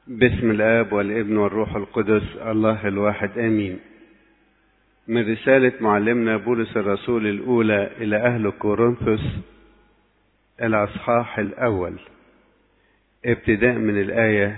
بسم الاب والابن والروح القدس الله الواحد امين من رسالة معلمنا بولس الرسول الاولى الى اهل كورنثوس الاصحاح الاول ابتداء من الاية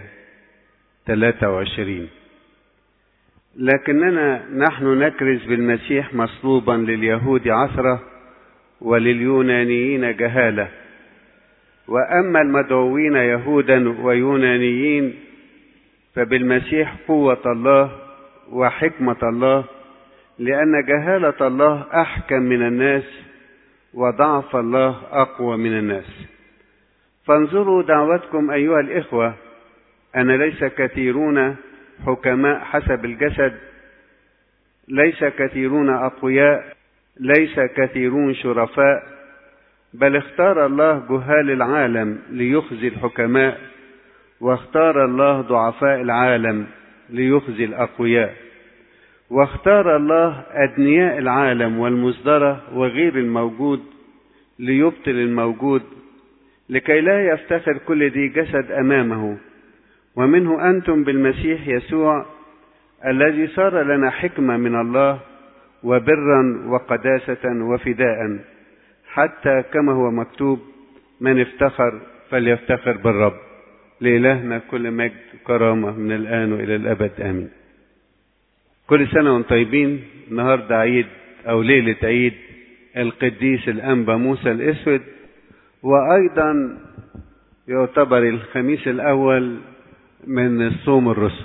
23 لكننا نحن نكرز بالمسيح مصلوبا لليهود عثرة ولليونانيين جهالة وأما المدعوين يهودا ويونانيين فبالمسيح قوة الله وحكمة الله لأن جهالة الله أحكم من الناس وضعف الله أقوى من الناس فانظروا دعوتكم أيها الإخوة أن ليس كثيرون حكماء حسب الجسد ليس كثيرون أقوياء ليس كثيرون شرفاء بل اختار الله جهال العالم ليخزي الحكماء واختار الله ضعفاء العالم ليخزي الأقوياء واختار الله أدنياء العالم والمصدرة وغير الموجود ليبطل الموجود لكي لا يفتخر كل ذي جسد أمامه ومنه أنتم بالمسيح يسوع الذي صار لنا حكمة من الله وبرا وقداسة وفداء حتى كما هو مكتوب من افتخر فليفتخر بالرب لإلهنا كل مجد وكرامة من الآن وإلى الأبد آمين كل سنة وانتم طيبين النهاردة عيد أو ليلة عيد القديس الأنبا موسى الأسود وأيضا يعتبر الخميس الأول من صوم الرسل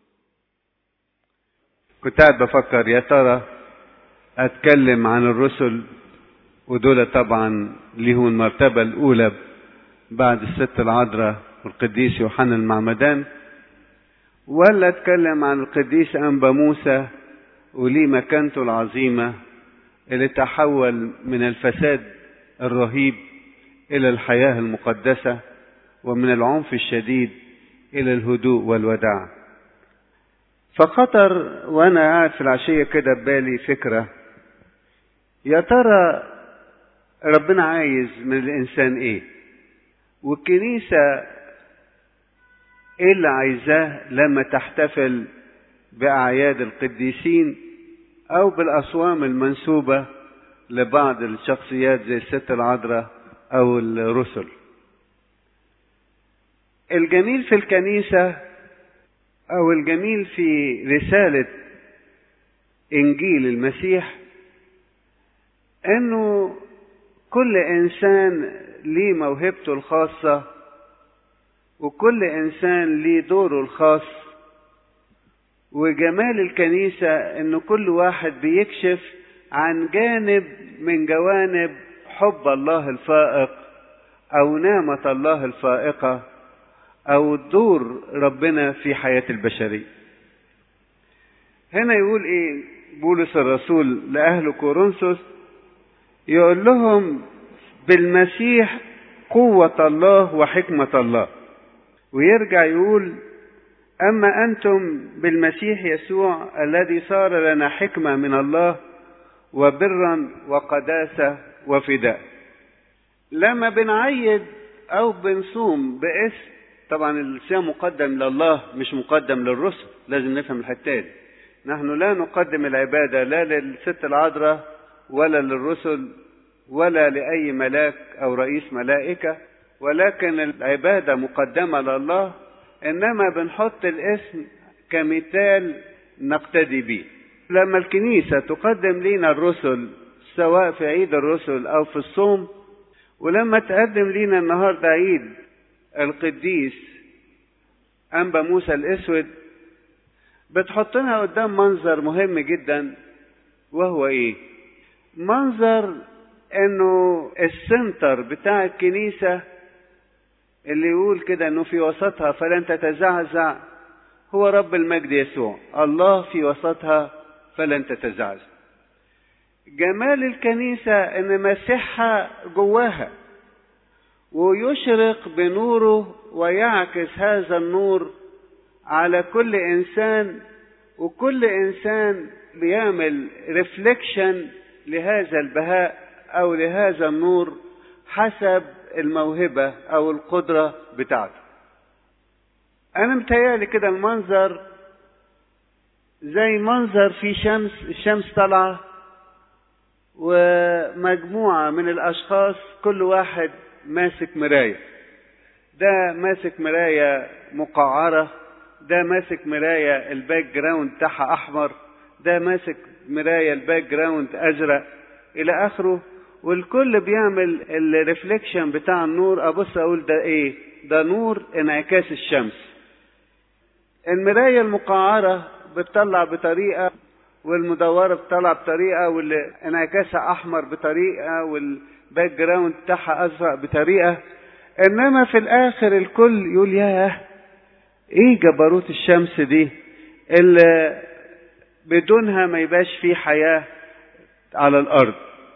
كنت قاعد بفكر يا ترى أتكلم عن الرسل ودول طبعا ليهم المرتبة الأولى بعد الست العذراء والقديس يوحنا المعمدان ولا اتكلم عن القديس أنبا موسى وليه مكانته العظيمة اللي تحول من الفساد الرهيب إلى الحياة المقدسة ومن العنف الشديد إلى الهدوء والوداع فخطر وأنا قاعد في العشية كده ببالي فكرة يا ترى ربنا عايز من الإنسان إيه والكنيسة إيه اللي عايزاه لما تحتفل بأعياد القديسين أو بالأصوام المنسوبة لبعض الشخصيات زي الست العذراء أو الرسل الجميل في الكنيسة أو الجميل في رسالة إنجيل المسيح إنه كل إنسان ليه موهبته الخاصة وكل إنسان ليه دوره الخاص وجمال الكنيسة إن كل واحد بيكشف عن جانب من جوانب حب الله الفائق أو نعمة الله الفائقة أو دور ربنا في حياة البشرية هنا يقول إيه بولس الرسول لأهل كورنثوس يقول لهم بالمسيح قوة الله وحكمة الله ويرجع يقول أما أنتم بالمسيح يسوع الذي صار لنا حكمة من الله وبرا وقداسة وفداء لما بنعيد أو بنصوم باسم طبعا الصيام مقدم لله مش مقدم للرسل لازم نفهم الحتة دي نحن لا نقدم العبادة لا للست العذراء ولا للرسل ولا لأي ملاك أو رئيس ملائكة ولكن العبادة مقدمة لله إنما بنحط الاسم كمثال نقتدي به لما الكنيسة تقدم لنا الرسل سواء في عيد الرسل أو في الصوم ولما تقدم لنا النهاردة عيد القديس أنبا موسى الأسود بتحطنا قدام منظر مهم جدا وهو إيه؟ منظر إنه السنتر بتاع الكنيسة اللي يقول كده إنه في وسطها فلن تتزعزع هو رب المجد يسوع الله في وسطها فلن تتزعزع جمال الكنيسة إن مسيحها جواها ويشرق بنوره ويعكس هذا النور على كل انسان وكل انسان بيعمل ريفليكشن لهذا البهاء او لهذا النور حسب الموهبه او القدره بتاعته انا متهيألي كده المنظر زي منظر في شمس الشمس طالعة ومجموعة من الاشخاص كل واحد ماسك مراية ده ماسك مراية مقعرة ده ماسك مراية الباك جراوند بتاعها احمر ده ماسك مراية الباك جراوند ازرق الى اخره والكل بيعمل الريفليكشن بتاع النور ابص اقول ده ايه ده نور انعكاس الشمس المراية المقعرة بتطلع بطريقة والمدورة بتطلع بطريقة واللي انعكاسها احمر بطريقة والباك جراوند بتاعها ازرق بطريقة انما في الاخر الكل يقول ياه ايه جبروت الشمس دي اللي بدونها ما يبقاش فيه حياة على الارض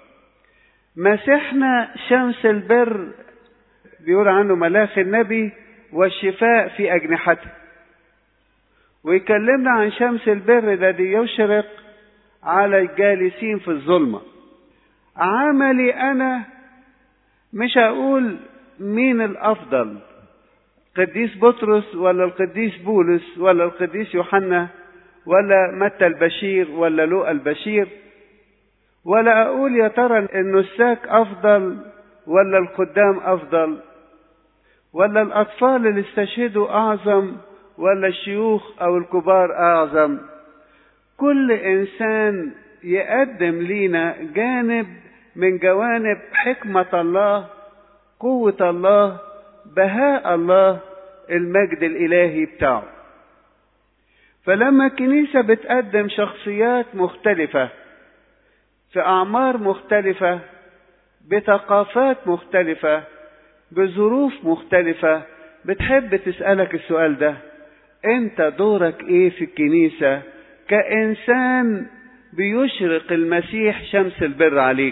مسيحنا شمس البر بيقول عنه ملاك النبي والشفاء في أجنحته ويكلمنا عن شمس البر الذي يشرق على الجالسين في الظلمة عملي أنا مش هقول مين الأفضل قديس بطرس ولا القديس بولس ولا القديس يوحنا ولا متى البشير ولا لوقا البشير ولا أقول يا ترى النساك أفضل ولا الخدام أفضل ولا الأطفال اللي استشهدوا أعظم ولا الشيوخ أو الكبار أعظم كل إنسان يقدم لينا جانب من جوانب حكمة الله قوة الله بهاء الله المجد الإلهي بتاعه فلما الكنيسة بتقدم شخصيات مختلفة في أعمار مختلفة بثقافات مختلفة بظروف مختلفة بتحب تسألك السؤال ده انت دورك ايه في الكنيسة كإنسان بيشرق المسيح شمس البر عليك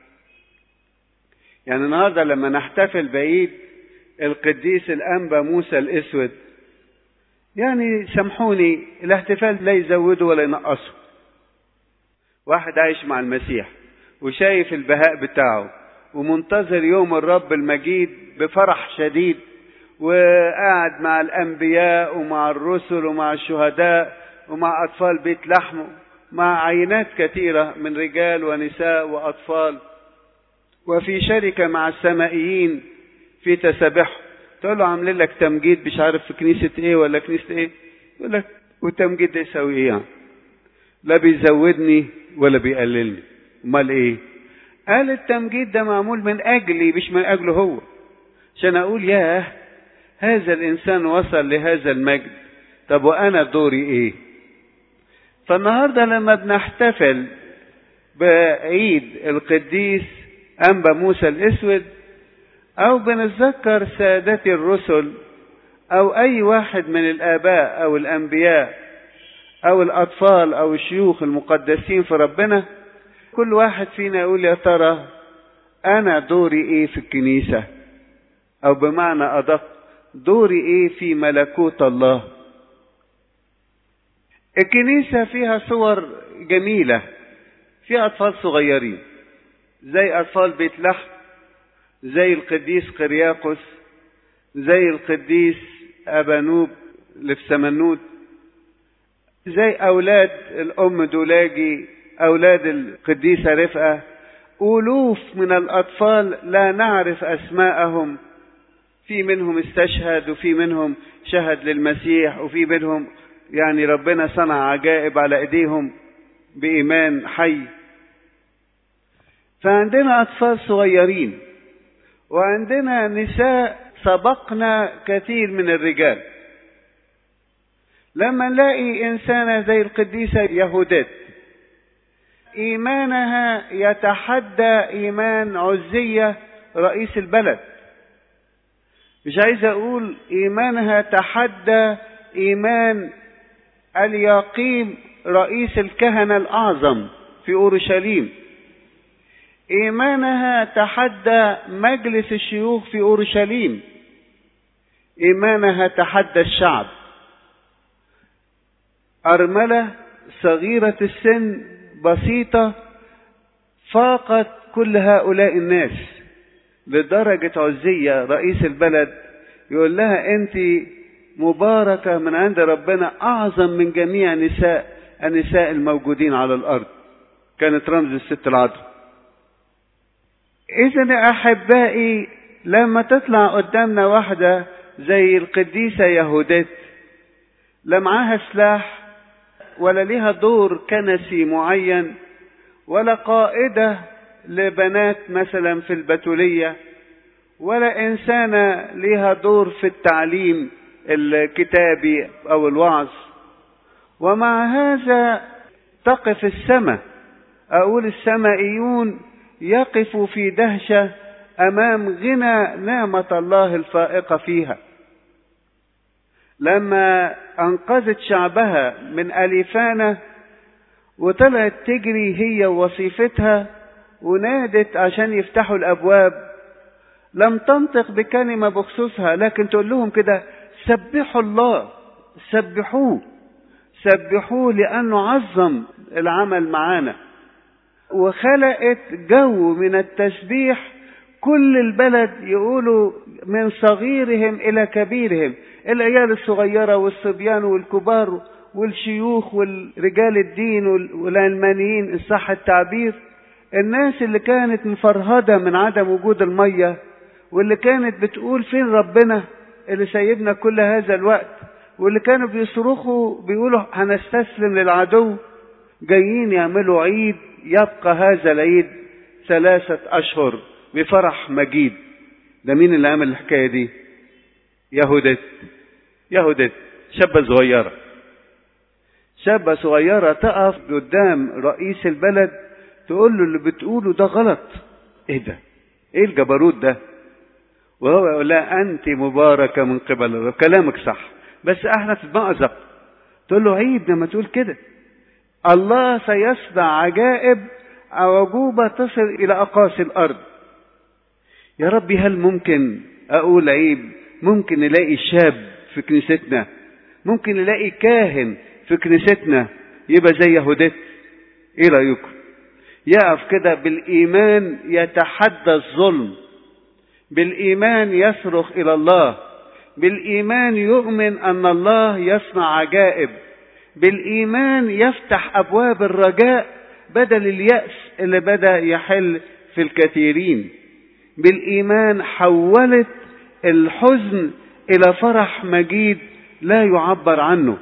يعني النهاردة لما نحتفل بعيد القديس الأنبا موسى الأسود يعني سامحوني الاحتفال لا يزوده ولا ينقصه واحد عايش مع المسيح وشايف البهاء بتاعه ومنتظر يوم الرب المجيد بفرح شديد وقاعد مع الأنبياء ومع الرسل ومع الشهداء ومع أطفال بيت لحم مع عينات كثيرة من رجال ونساء وأطفال وفي شركة مع السمائيين في تسابحهم تقول له عاملين لك تمجيد مش عارف في كنيسة ايه ولا كنيسة ايه يقول لك والتمجيد ده يساوي ايه يعني لا بيزودني ولا بيقللني امال ايه قال التمجيد ده معمول من اجلي مش من اجله هو عشان اقول ياه هذا الانسان وصل لهذا المجد طب وانا دوري ايه فالنهارده لما بنحتفل بعيد القديس انبا موسى الاسود او بنتذكر سادتي الرسل او اي واحد من الاباء او الانبياء او الاطفال او الشيوخ المقدسين في ربنا كل واحد فينا يقول يا ترى انا دوري ايه في الكنيسة او بمعنى ادق دوري ايه في ملكوت الله الكنيسة فيها صور جميلة فيها اطفال صغيرين زي اطفال بيت لحم زي القديس قرياقس زي القديس ابانوب اللي في سمنود زي اولاد الام دولاجي اولاد القديسه رفقه الوف من الاطفال لا نعرف اسماءهم في منهم استشهد وفي منهم شهد للمسيح وفي منهم يعني ربنا صنع عجائب على ايديهم بايمان حي فعندنا اطفال صغيرين وعندنا نساء سبقنا كثير من الرجال لما نلاقي إنسانة زي القديسة يهودات إيمانها يتحدى إيمان عزية رئيس البلد مش عايز أقول إيمانها تحدى إيمان اليقيم رئيس الكهنة الأعظم في أورشليم إيمانها تحدى مجلس الشيوخ في أورشليم إيمانها تحدى الشعب أرملة صغيرة السن بسيطة فاقت كل هؤلاء الناس لدرجة عزية رئيس البلد يقول لها أنت مباركة من عند ربنا أعظم من جميع نساء النساء الموجودين على الأرض كانت رمز الست العذراء إذا يا أحبائي لما تطلع قدامنا واحدة زي القديسة يهودت لا معاها سلاح ولا ليها دور كنسي معين ولا قائدة لبنات مثلا في البتولية ولا إنسانة ليها دور في التعليم الكتابي أو الوعظ ومع هذا تقف السماء أقول السمائيون يقفوا في دهشة أمام غنى نعمة الله الفائقة فيها لما أنقذت شعبها من أليفانة وطلعت تجري هي ووصيفتها ونادت عشان يفتحوا الأبواب لم تنطق بكلمة بخصوصها لكن تقول لهم كده سبحوا الله سبحوه سبحوه لأنه عظم العمل معانا وخلقت جو من التسبيح كل البلد يقولوا من صغيرهم إلى كبيرهم العيال الصغيرة والصبيان والكبار والشيوخ والرجال الدين والعلمانيين إن صح التعبير الناس اللي كانت مفرهدة من عدم وجود المية واللي كانت بتقول فين ربنا اللي سيبنا كل هذا الوقت واللي كانوا بيصرخوا بيقولوا هنستسلم للعدو جايين يعملوا عيد يبقى هذا العيد ثلاثة أشهر بفرح مجيد ده مين اللي عمل الحكاية دي يهودت يهودت شابة صغيرة شابة صغيرة تقف قدام رئيس البلد تقول له اللي بتقوله ده غلط ايه ده ايه الجبروت ده وهو يقول لها انت مباركة من قبل الرب كلامك صح بس احنا في مأزق تقول له عيب لما تقول كده الله سيصنع عجائب عجوبة تصل إلى أقاصي الأرض يا ربي هل ممكن أقول عيب ممكن نلاقي شاب في كنيستنا ممكن نلاقي كاهن في كنيستنا يبقى زي يهودت ايه رأيكم يقف كده بالإيمان يتحدى الظلم بالإيمان يصرخ إلى الله بالإيمان يؤمن أن الله يصنع عجائب بالإيمان يفتح أبواب الرجاء بدل اليأس اللي بدأ يحل في الكثيرين بالإيمان حولت الحزن إلى فرح مجيد لا يعبر عنه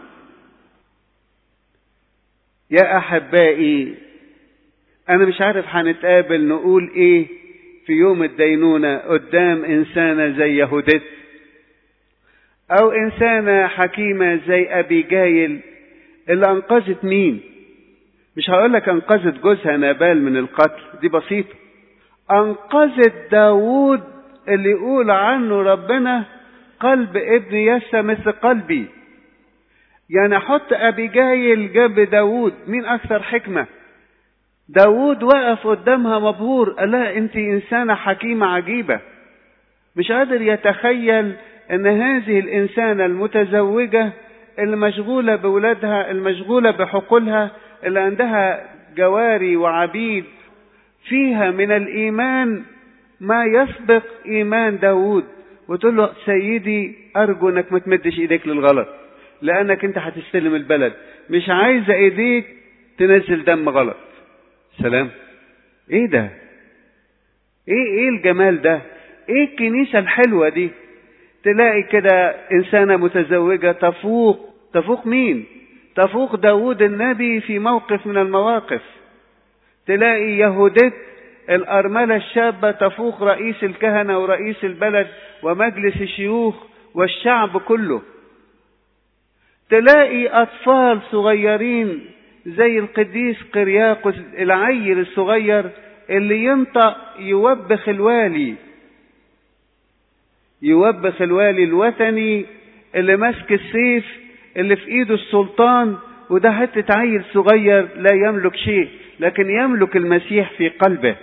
يا أحبائي أنا مش عارف هنتقابل نقول إيه في يوم الدينونة قدام إنسانة زي يهودت أو إنسانة حكيمة زي أبي جايل اللي أنقذت مين مش هقول لك أنقذت جوزها نابال من القتل دي بسيطة أنقذت داوود اللي يقول عنه ربنا قلب ابن يسى مثل قلبي يعني حط أبي جايل جنب داوود مين أكثر حكمة داوود وقف قدامها مبهور قال لها أنت إنسانة حكيمة عجيبة مش قادر يتخيل أن هذه الإنسانة المتزوجة المشغولة بولادها المشغولة بحقولها اللي عندها جواري وعبيد فيها من الإيمان ما يسبق إيمان داود وتقول له سيدي أرجو أنك ما تمدش إيديك للغلط لأنك أنت هتستلم البلد مش عايزة إيديك تنزل دم غلط سلام إيه ده إيه إيه الجمال ده إيه الكنيسة الحلوة دي تلاقي كده إنسانة متزوجة تفوق تفوق مين تفوق داود النبي في موقف من المواقف تلاقي يهودت الأرملة الشابة تفوق رئيس الكهنة ورئيس البلد ومجلس الشيوخ والشعب كله تلاقي أطفال صغيرين زي القديس قرياقس العيل الصغير اللي ينطق يوبخ الوالي يوبخ الوالي الوثني اللي ماسك السيف اللي في ايده السلطان وده حتة عيل صغير لا يملك شيء لكن يملك المسيح في قلبه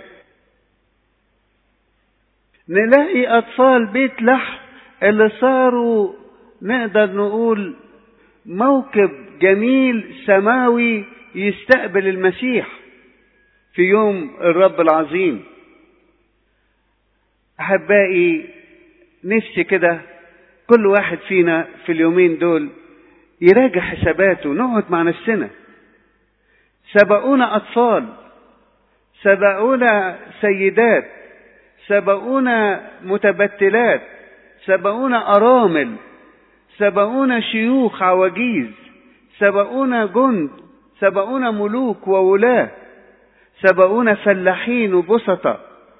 نلاقي أطفال بيت لحم اللي صاروا نقدر نقول موكب جميل سماوي يستقبل المسيح في يوم الرب العظيم أحبائي نفسي كده كل واحد فينا في اليومين دول يراجع حساباته نقعد مع نفسنا سبقون أطفال سبقون سيدات سبقون متبتلات سبقون أرامل سبقون شيوخ عواجيز سبقون جند سبقون ملوك وولاة سبقون فلاحين وبسطة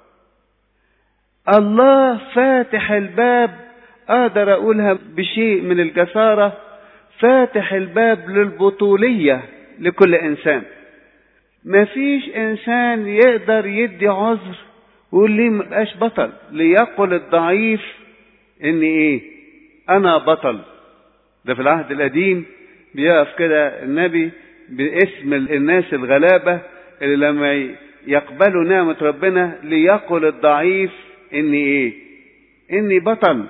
الله فاتح الباب اقدر اقولها بشيء من الجسارة فاتح الباب للبطولية لكل انسان مفيش انسان يقدر يدي عذر ويقول لي مبقاش بطل ليقل الضعيف ان ايه انا بطل ده في العهد القديم بيقف كده النبي باسم الناس الغلابة اللي لما يقبلوا نعمة ربنا ليقل الضعيف اني ايه اني بطل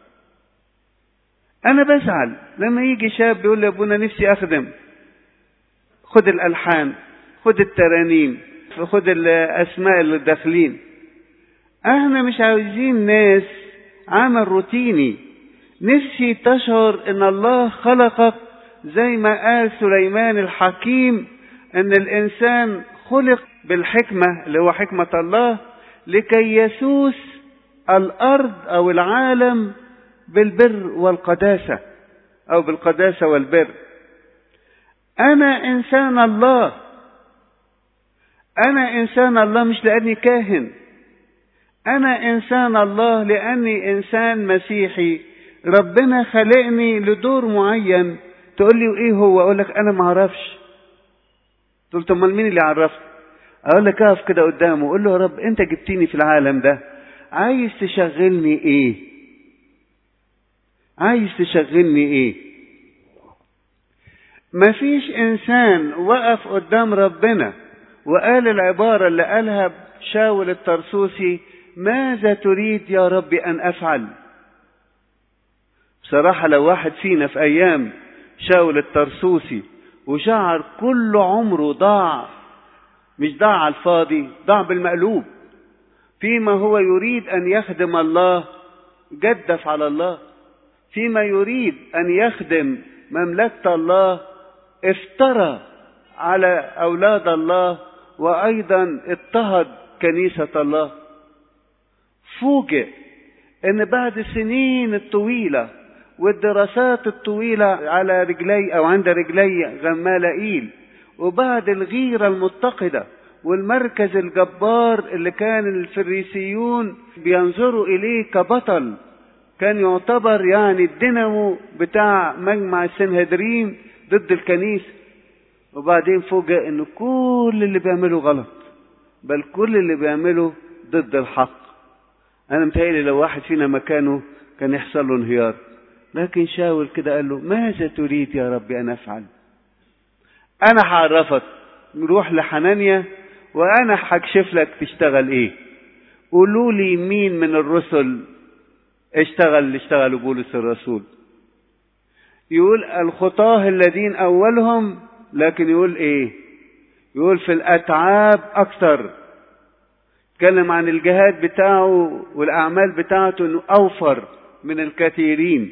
انا بزعل لما يجي شاب يقول لي ابونا نفسي اخدم خد الالحان خد الترانيم خد الاسماء اللي داخلين احنا مش عاوزين ناس عمل روتيني نفسي تشعر ان الله خلقك زي ما قال سليمان الحكيم ان الانسان خلق بالحكمة اللي هو حكمة الله لكي يسوس الارض او العالم بالبر والقداسة او بالقداسة والبر انا انسان الله انا انسان الله مش لاني كاهن انا انسان الله لاني انسان مسيحي ربنا خلقني لدور معين تقول لي ايه هو اقول لك انا ما اعرفش تقول طب امال مين اللي عرفك اقول لك اقف كده قدامه اقول له يا رب انت جبتني في العالم ده عايز تشغلني ايه عايز تشغلني ايه مفيش انسان وقف قدام ربنا وقال العبارة اللي قالها شاول الطرسوسي ماذا تريد يا رب ان افعل بصراحة لو واحد فينا في ايام شاول الطرسوسي وشعر كل عمره ضاع مش ضاع على الفاضي ضاع بالمقلوب فيما هو يريد ان يخدم الله جدف على الله فيما يريد ان يخدم مملكه الله افترى على اولاد الله وايضا اضطهد كنيسه الله فوجئ ان بعد السنين الطويله والدراسات الطويله على رجلي او عند رجلي غمالائيل وبعد الغيره المتقده والمركز الجبار اللي كان الفريسيون بينظروا اليه كبطل كان يعتبر يعني الدينامو بتاع مجمع السنهدرين ضد الكنيسه وبعدين فوجئ ان كل اللي بيعمله غلط بل كل اللي بيعمله ضد الحق انا متهيألي لو واحد فينا مكانه كان يحصل له انهيار لكن شاول كده قال له ماذا تريد يا رب ان افعل انا هعرفك نروح لحنانيا وانا هكشف لك تشتغل ايه قولوا لي مين من الرسل اشتغل اللي اشتغلوا بولس الرسول يقول الخطاه الذين اولهم لكن يقول ايه يقول في الاتعاب اكثر اتكلم عن الجهاد بتاعه والاعمال بتاعته انه اوفر من الكثيرين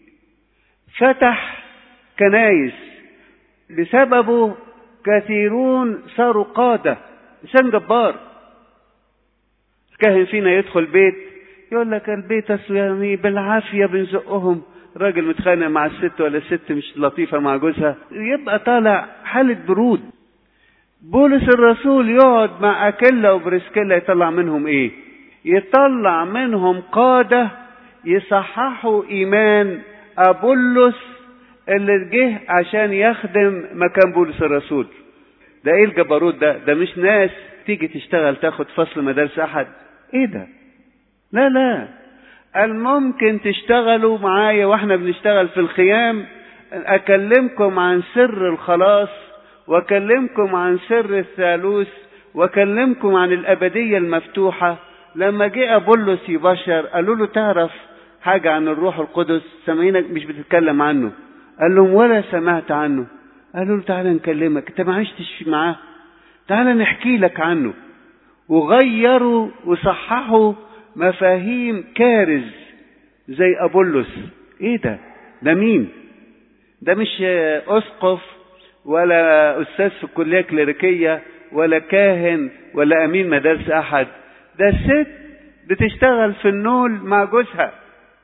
فتح كنايس بسببه كثيرون صاروا قادة إنسان جبار الكاهن فينا يدخل بيت يقول لك البيت أصل يعني بالعافية بنزقهم راجل متخانق مع الست ولا الست مش لطيفة مع جوزها يبقى طالع حالة برود بولس الرسول يقعد مع أكيلا وبريسكيلا يطلع منهم إيه؟ يطلع منهم قادة يصححوا إيمان أبولس اللي جه عشان يخدم مكان بولس الرسول ده ايه الجبروت ده ده مش ناس تيجي تشتغل تاخد فصل مدارس احد ايه ده لا لا الممكن تشتغلوا معايا واحنا بنشتغل في الخيام اكلمكم عن سر الخلاص واكلمكم عن سر الثالوث واكلمكم عن الابديه المفتوحه لما جه ابولس يبشر قالوا له تعرف حاجه عن الروح القدس سامعينك مش بتتكلم عنه قال لهم ولا سمعت عنه قالوا له تعالى نكلمك انت ما عشتش معاه تعالى نحكي لك عنه وغيروا وصححوا مفاهيم كارز زي ابولس ايه ده ده مين ده مش اسقف ولا استاذ في الكليه كليريكيه ولا كاهن ولا امين مدارس احد ده ست بتشتغل في النول مع جوزها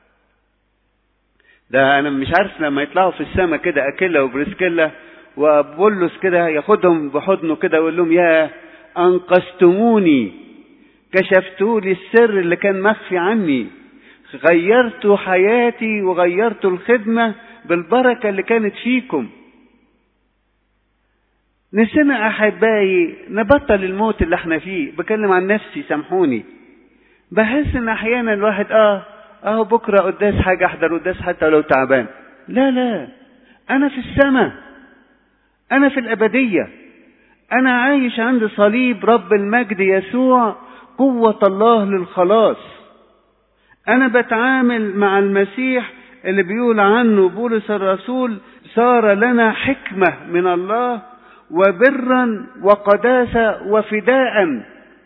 ده انا مش عارف لما يطلعوا في السماء كده اكيلا وبريسكيلا وبولس كده ياخدهم بحضنه كده ويقول لهم يا انقذتموني كشفتوا لي السر اللي كان مخفي عني غيرت حياتي وغيرت الخدمة بالبركة اللي كانت فيكم نسينا أحبائي نبطل الموت اللي احنا فيه بكلم عن نفسي سامحوني بحس ان احيانا الواحد اه اهو بكرة قداس حاجة احضر قداس حتى لو تعبان لا لا انا في السماء انا في الابدية انا عايش عند صليب رب المجد يسوع قوة الله للخلاص انا بتعامل مع المسيح اللي بيقول عنه بولس الرسول صار لنا حكمة من الله وبرا وقداسة وفداء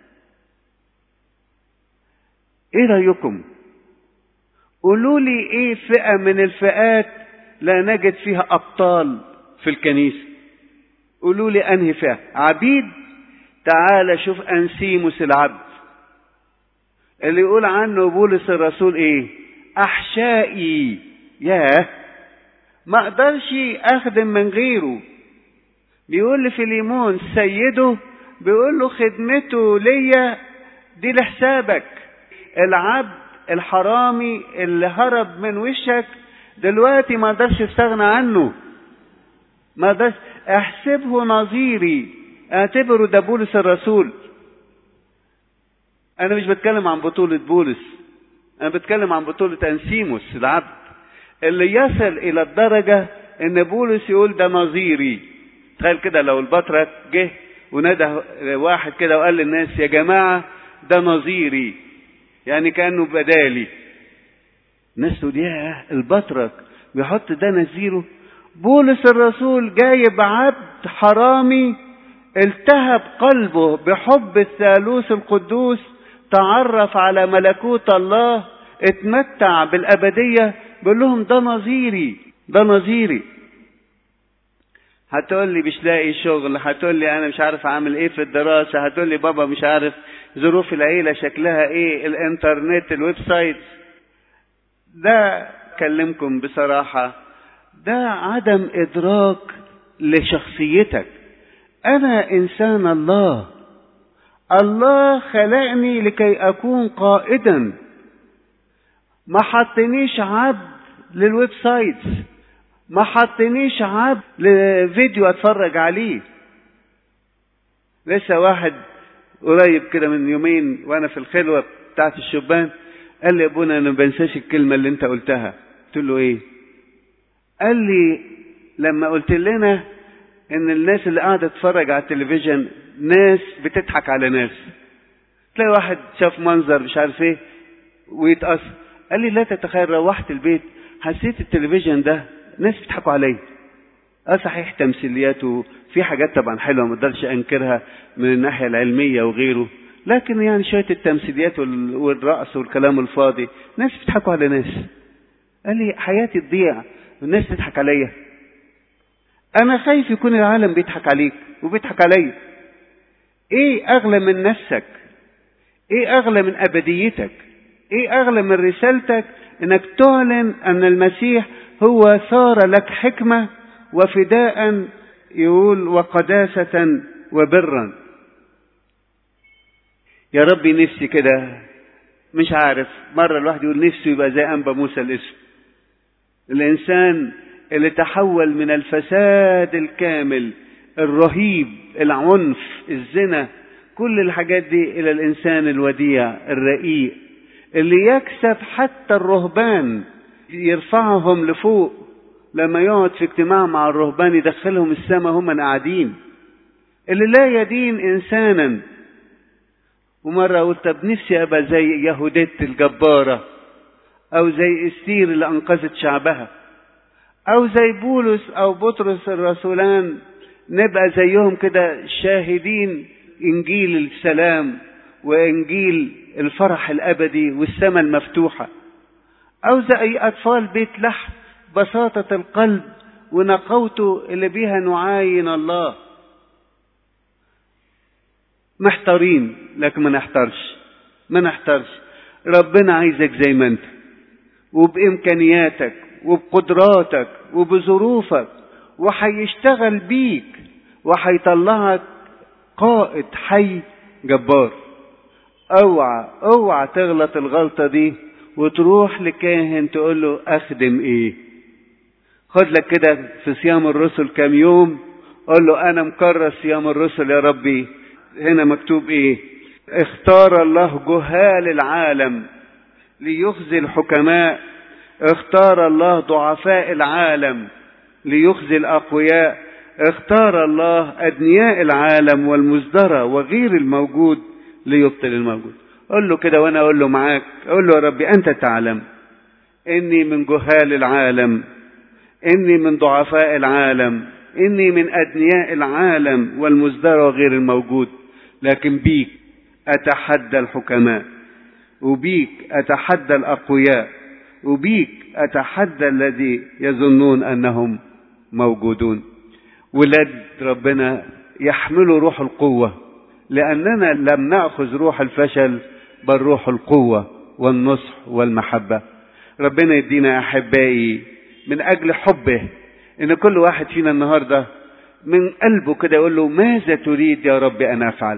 ايه رأيكم قولوا لي ايه فئة من الفئات لا نجد فيها ابطال في الكنيسة قولوا لي انهي فئة عبيد تعال شوف انسيموس العبد اللي يقول عنه بولس الرسول ايه احشائي ياه ما اقدرش اخدم من غيره بيقول لي في ليمون سيده بيقول له خدمته ليا دي لحسابك العبد الحرامي اللي هرب من وشك دلوقتي ما اقدرش استغنى عنه ما اقدرش احسبه نظيري اعتبره ده بولس الرسول انا مش بتكلم عن بطولة بولس انا بتكلم عن بطولة انسيموس العبد اللي يصل الى الدرجة ان بولس يقول ده نظيري تخيل كده لو البطرك جه ونادى واحد كده وقال للناس يا جماعة ده نظيري يعني كأنه بدالي الناس تقول ياه البطرك بيحط ده نزيره بولس الرسول جايب عبد حرامي التهب قلبه بحب الثالوث القدوس تعرف على ملكوت الله اتمتع بالأبدية بيقول لهم ده نظيري ده نظيري هتقول لي مش لاقي شغل هتقول لي انا مش عارف اعمل ايه في الدراسة هتقول لي بابا مش عارف ظروف العيلة شكلها ايه الانترنت الويب سايت ده كلمكم بصراحة ده عدم ادراك لشخصيتك انا انسان الله الله خلقني لكي اكون قائدا ما حطنيش عبد للويب سايتس ما حطنيش عبد لفيديو اتفرج عليه لسه واحد قريب كده من يومين وانا في الخلوه بتاعت الشبان قال لي يا ابونا انا ما بنساش الكلمه اللي انت قلتها قلت له ايه قال لي لما قلت لنا ان الناس اللي قاعده تتفرج على التلفزيون ناس بتضحك على ناس تلاقي واحد شاف منظر مش عارف ايه ويتأثر قال لي لا تتخيل روحت البيت حسيت التلفزيون ده ناس بيضحكوا عليا اه صحيح تمثيليات وفي حاجات طبعا حلوه ما اقدرش انكرها من الناحيه العلميه وغيره لكن يعني شويه التمثيليات والرقص والكلام الفاضي ناس بيضحكوا على ناس قال لي حياتي تضيع والناس تضحك عليا انا خايف يكون العالم بيضحك عليك وبيضحك عليا ايه اغلى من نفسك ايه اغلى من ابديتك ايه اغلى من رسالتك انك تعلن ان المسيح هو صار لك حكمة وفداء يقول وقداسة وبرا يا ربي نفسي كده مش عارف مرة الواحد يقول نفسه يبقى زي أنبا موسى الاسم الإنسان اللي تحول من الفساد الكامل الرهيب العنف الزنا كل الحاجات دي إلى الإنسان الوديع الرقيق اللي يكسب حتى الرهبان يرفعهم لفوق لما يقعد في اجتماع مع الرهبان يدخلهم السماء هم قاعدين اللي لا يدين انسانا ومره قلت طب نفسي ابقى زي يهودت الجباره او زي استير اللي انقذت شعبها او زي بولس او بطرس الرسولان نبقى زيهم كده شاهدين انجيل السلام وانجيل الفرح الابدي والسماء المفتوحه أو زي أطفال بيت لحم بساطة القلب ونقوته اللي بيها نعاين الله محتارين لكن ما نحترش ما نحترش ربنا عايزك زي ما انت وبإمكانياتك وبقدراتك وبظروفك وهيشتغل بيك وهيطلعك قائد حي جبار اوعى اوعى تغلط الغلطة دي وتروح لكاهن تقول له اخدم ايه خد لك كده في صيام الرسل كام يوم قول له انا مكرس صيام الرسل يا ربي هنا مكتوب ايه اختار الله جهال العالم ليخزي الحكماء اختار الله ضعفاء العالم ليخزي الاقوياء اختار الله ادنياء العالم والمزدرى وغير الموجود ليبطل الموجود قول له كده وانا اقول له معاك اقول له يا ربي انت تعلم اني من جهال العالم اني من ضعفاء العالم اني من ادنياء العالم والمزدرى وغير الموجود لكن بيك اتحدى الحكماء وبيك اتحدى الاقوياء وبيك اتحدى الذي يظنون انهم موجودون ولاد ربنا يحملوا روح القوه لاننا لم ناخذ روح الفشل بل روح القوه والنصح والمحبه ربنا يدينا احبائي من اجل حبه ان كل واحد فينا النهارده من قلبه كده يقول له ماذا تريد يا رب ان افعل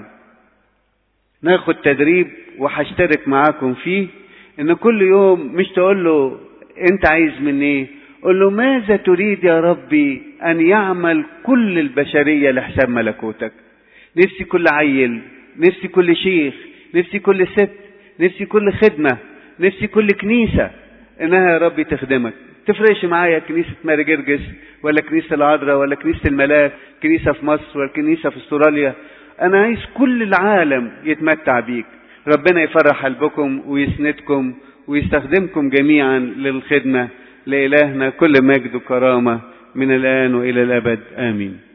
ناخد تدريب وهشترك معاكم فيه ان كل يوم مش تقول له انت عايز مني ايه قول له ماذا تريد يا ربي ان يعمل كل البشريه لحساب ملكوتك نفسي كل عيل نفسي كل شيخ نفسي كل ست نفسي كل خدمه نفسي كل كنيسه انها يا ربي تخدمك تفرقش معايا كنيسة ماري جرجس ولا كنيسة العذراء ولا كنيسة الملاك كنيسة في مصر ولا كنيسة في استراليا أنا عايز كل العالم يتمتع بيك ربنا يفرح قلبكم ويسندكم ويستخدمكم جميعا للخدمة لإلهنا كل مجد وكرامة من الآن وإلى الأبد آمين